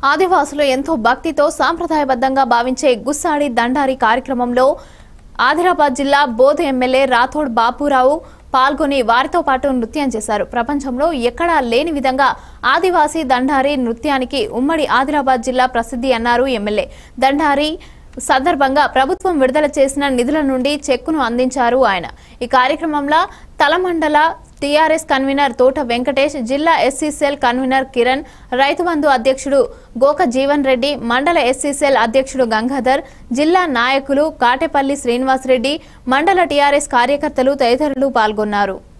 ఆదివాసులు ఎంతో భక్తితో సాంప్రదాయబద్ధంగా భావించే గుస్సాడి దండారి కార్యక్రమంలో ఆదిలాబాద్ జిల్లా బోధ్ ఎమ్మెల్యే రాథోడ్ బాపురావు పాల్గొని వారితో పాటు నృత్యం చేశారు ప్రపంచంలో ఎక్కడా లేని విధంగా ఆదివాసీ దండారి నృత్యానికి ఉమ్మడి ఆదిలాబాద్ జిల్లా ప్రసిద్ధి అన్నారు ఎమ్మెల్యే దండారి సందర్భంగా ప్రభుత్వం విడుదల చేసిన నిధుల నుండి చెక్కును అందించారు ఆయన ఈ కార్యక్రమంలో తలమండల టీఆర్ఎస్ కన్వీనర్ తోట వెంకటేష్ జిల్లా ఎస్సీసెల్ కన్వీనర్ కిరణ్ రైతు బంధు అధ్యక్షుడు గోక జీవన్ రెడ్డి మండల ఎస్సీసెల్ అధ్యక్షుడు గంగాధర్ జిల్లా నాయకులు కాటేపల్లి శ్రీనివాసరెడ్డి మండల టీఆర్ఎస్ కార్యకర్తలు తదితరులు పాల్గొన్నారు